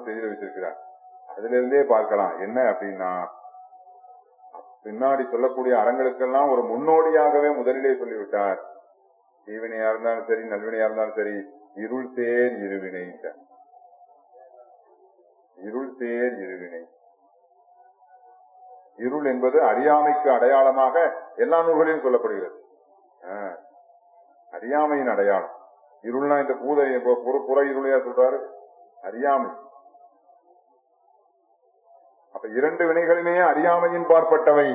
பெருமான் செய்து வச்சிருக்கிறார் அதுல இருந்தே பார்க்கலாம் என்ன அப்படின்னா பின்னாடி சொல்லக்கூடிய அறங்களுக்கெல்லாம் ஒரு முன்னோடியாகவே முதலிலே சொல்லிவிட்டார் தீவினையா இருந்தாலும் சரி நல்வினையா இருந்தாலும் சரி இருள் சேர் இருவினை இருள் சேர் இருவினை இருள் என்பது அறியாமைக்கு அடையாளமாக எல்லா நூல்களிலும் சொல்லப்படுகிறது ஆ, அறியாமையின் அடையாளம் இருள்னா இந்த பூத இப்ப புற புற இருளையா சொல்றாரு அறியாமை அப்ப இரண்டு வினைகளுமே அறியாமையின் பார்ப்பட்டவை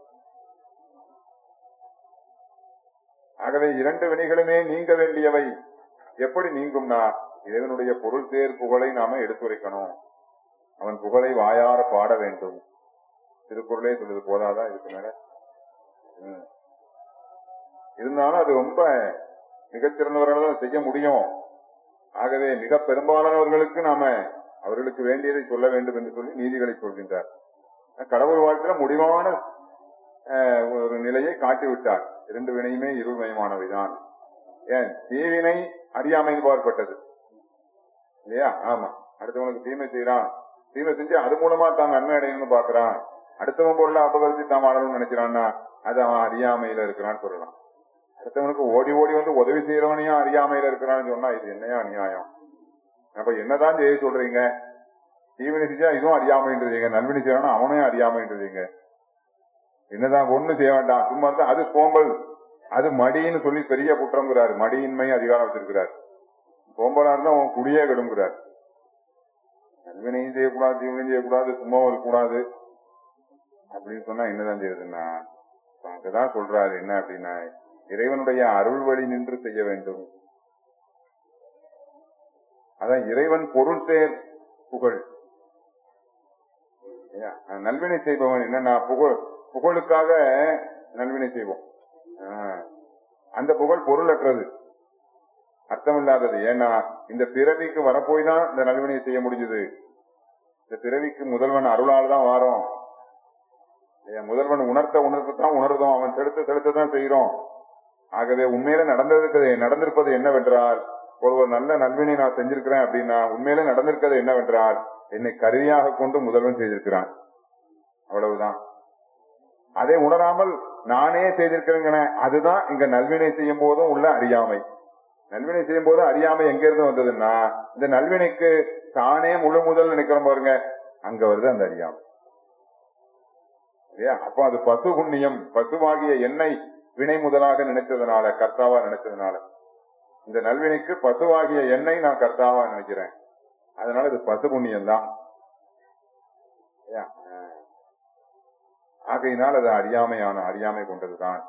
ஆகவே இரண்டு வினைகளுமே நீங்க வேண்டியவை எப்படி நீங்கும்னா இறைவனுடைய பொருள் சேர் புகழை நாம எடுத்துரைக்கணும் அவன் புகழை வாயார பாட வேண்டும் திருக்குறளே சொல்லுது போதாதா இதுக்கு மேல ம். இருந்தாலும் அது ரொம்ப மிகச்சிறந்தவர்கள் தான் செய்ய முடியும் ஆகவே மிக பெரும்பாலானவர்களுக்கு நாம அவர்களுக்கு வேண்டியதை சொல்ல வேண்டும் என்று சொல்லி நீதிகளை சொல்கின்றார் கடவுள் வாழ்க்கையில முடிவான அஹ், ஒரு நிலையை காட்டிவிட்டார் இரண்டு வினையுமே இருள்மயமானவைதான் ஏன் தீவினை அறியாமையில் பார்ப்பட்டது இல்லையா ஆமா அடுத்தவனுக்கு தீமை செய்யறான் தீமை செஞ்சு அது மூலமா தான் நன்மை அடையணும்னு பாக்குறான் அடுத்தவன் பொருளை அபகரிச்சு தான் வாழணும்னு நினைக்கிறான்னா அது அவன் அறியாமையில இருக்கிறான்னு சொல்லலாம் அடுத்தவனுக்கு ஓடி ஓடி வந்து உதவி செய்யறவனையும் அறியாமையில இருக்கிறான்னு சொன்னா இது என்னையா அநியாயம் அப்ப என்னதான் செய்ய சொல்றீங்க தீவினை செஞ்சா இதுவும் அறியாமைன்றீங்க நல்வினை செய்யறானா அவனையும் அறியாமைன்றீங்க என்னதான் ஒண்ணு செய்ய வேண்டாம் சும்மா இருந்தா அது சோம்பல் அது மடின்னு சொல்லி பெரிய குற்றம்ங்கிறாரு மடியின்மை அதிகாரம் வச்சிருக்கிறார் சோம்பலா இருந்தா அவன் குடியே கெடுங்கிறார் நல்வினையும் செய்யக்கூடாது தீவினையும் செய்யக்கூடாது சும்மாவும் இருக்கக்கூடாது அப்படின்னு சொன்னா என்னதான் செய்யுதுன்னா இப்ப அங்கதான் சொல்றாரு என்ன அப்படின்னா இறைவனுடைய அருள் வழி நின்று செய்ய வேண்டும் அதான் இறைவன் பொருள் சேர் புகழ் இல்லையா? நல்வினை செய்பவன் என்னன்னா புகழ் புகழுக்காக நல்வினை செய்வோம் ஆ. அந்த புகழ் பொருளற்றது அர்த்தமில்லாதது ஏன்னா இந்த பிறவிக்கு வரப்போய் தான் இந்த நல்வினையை செய்ய முடிஞ்சது இந்த பிறவிக்கு முதல்வன் அருளால் தான் வாரோம் இல்லையா? முதல்வன் உணர்த்த உணர்த்தத்தான் உணர்ந்தோம் அவன் செலுத்த செலுத்த தான் செய்யறோம் ஆகவே உண்மையில நடந்தது நடந்திருப்பது என்னவென்றால் ஒருவர் நல்ல நல்வினை நான் செஞ்சிருக்கிறேன் அப்படின்னா உண்மையில நடந்திருக்கிறது என்னவென்றால் என்னை கருவியாக கொண்டு முதல்வன் செய்திருக்கிறான் அவ்வளவுதான் அதை உணராமல் நானே செய்திருக்கிறேங்கிற அதுதான் இங்க நல்வினை செய்யும் போதும் உள்ள அறியாமை நல்வினை செய்யும் போது அறியாமை எங்க இருந்து வந்ததுன்னா இந்த நல்வினைக்கு தானே முழு முதல் நினைக்கிறோம் பாருங்க அங்க வருது அந்த அறியாமை இல்லையா அப்ப அது பசு புண்ணியம் பசுவாகிய எண்ணெய் வினை முதலாக நினைச்சதுனால கர்த்தாவா நினைச்சதுனால இந்த நல்வினைக்கு பசுவாகிய எண்ணெய் நான் கர்த்தாவா நினைக்கிறேன் அதனால இது பசு புண்ணியம் தான் ஆகையினால் அது அறியாமையான அறியாமை கொண்டதுதான்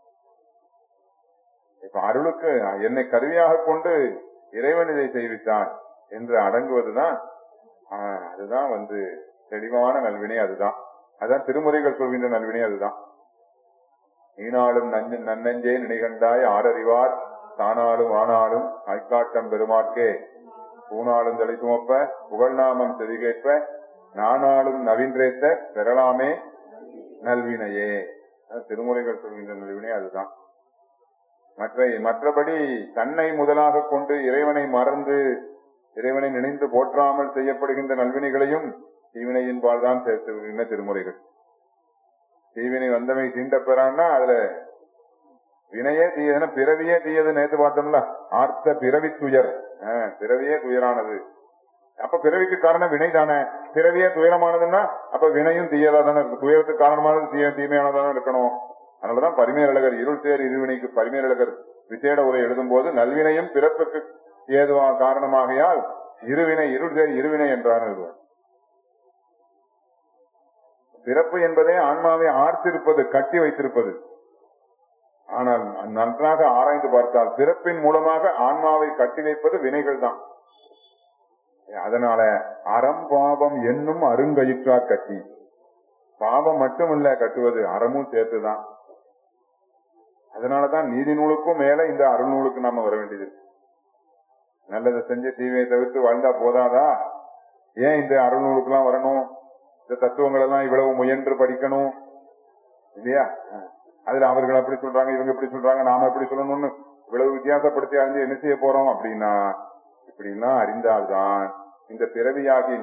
இப்ப அருளுக்கு என்னை கருவியாக கொண்டு இறைவன் இதை செய்வித்தான் என்று அடங்குவதுதான் ஆஹ், அதுதான் வந்து தெளிவான நல்வினை அதுதான் அதான் திருமுறைகள் சொல்கின்ற நல்வினை அதுதான் நீனாலும் நஞ்சு நன்னஞ்சே நினைகண்டாய் ஆரறிவார் தானாலும் ஆனாலும் ஐக்காட்டம் பெருமாட்கே பூனாலும் தலை சுமப்ப புகழ்நாமம் செவிகேற்ப நானாலும் நவீன்றேத்த பெறலாமே நல்வினையே அதான் திருமுறைகள் சொல்கின்ற நல்வினை அதுதான் மற்ற மற்றபடி தன்னை முதலாக கொண்டு இறைவனை மறந்து இறைவனை நினைந்து போற்றாமல் செய்யப்படுகின்ற நல்வினைகளையும் தீவினையின் பால்தான் சேர்த்து வருகின்ற திருமுறைகள் தீவினை வந்தமை தீண்ட பெறான்னா அதுல வினையே தீயதுன்னா பிறவியே தீயது நேத்து பார்த்தோம்ல ஆர்த்த பிறவி துயர் ஆஹ், பிறவியே துயரானது அப்ப பிறவிக்கு காரணம் வினை தானே பிறவியே துயரமானதுன்னா அப்ப வினையும் தீயதா தானே இருக்கு துயரத்துக்கு காரணமானது தீய தீமையானதானே இருக்கணும் அதனாலதான் பரிமேலழகர் இருள் சேர் இருவினைக்கு பரிமேலழகர் விசேட உரை எழுதும் போது நல்வினையும் பிறப்புக்கு ஏதுவா காரணமாகையால் இருவினை இருள் சேர் இருவினை என்றார் எழுதுவார் பிறப்பு என்பதே ஆன்மாவை ஆர்த்திருப்பது கட்டி வைத்திருப்பது ஆனால் நன்றாக ஆராய்ந்து பார்த்தால் பிறப்பின் மூலமாக ஆன்மாவை கட்டி வைப்பது வினைகள் தான் அதனால அறம் பாவம் என்னும் அருங்கயிற்றா கட்டி பாவம் மட்டுமல்ல கட்டுவது அறமும் சேர்த்துதான் அதனாலதான் நீதி நூலுக்கும் மேல இந்த அருள்நூலுக்கு நாம வர வேண்டியது இருக்கு. நல்லதை செஞ்சு தீமையை தவிர்த்து வாழ்ந்தா போதாதா ஏன் இந்த அருள்நூலுக்கு வரணும் இந்த தத்துவங்கள் எல்லாம் இவ்வளவு முயன்று படிக்கணும் இல்லையா அதுல அவர்கள் அப்படி சொல்றாங்க இவங்க இப்படி சொல்றாங்க நாம எப்படி சொல்லணும்னு இவ்வளவு வித்தியாசப்படுத்தி அறிஞ்சு என்ன செய்ய போறோம் அப்படின்னா இப்படிலாம் அறிந்தால்தான் இந்த பிறவியாகி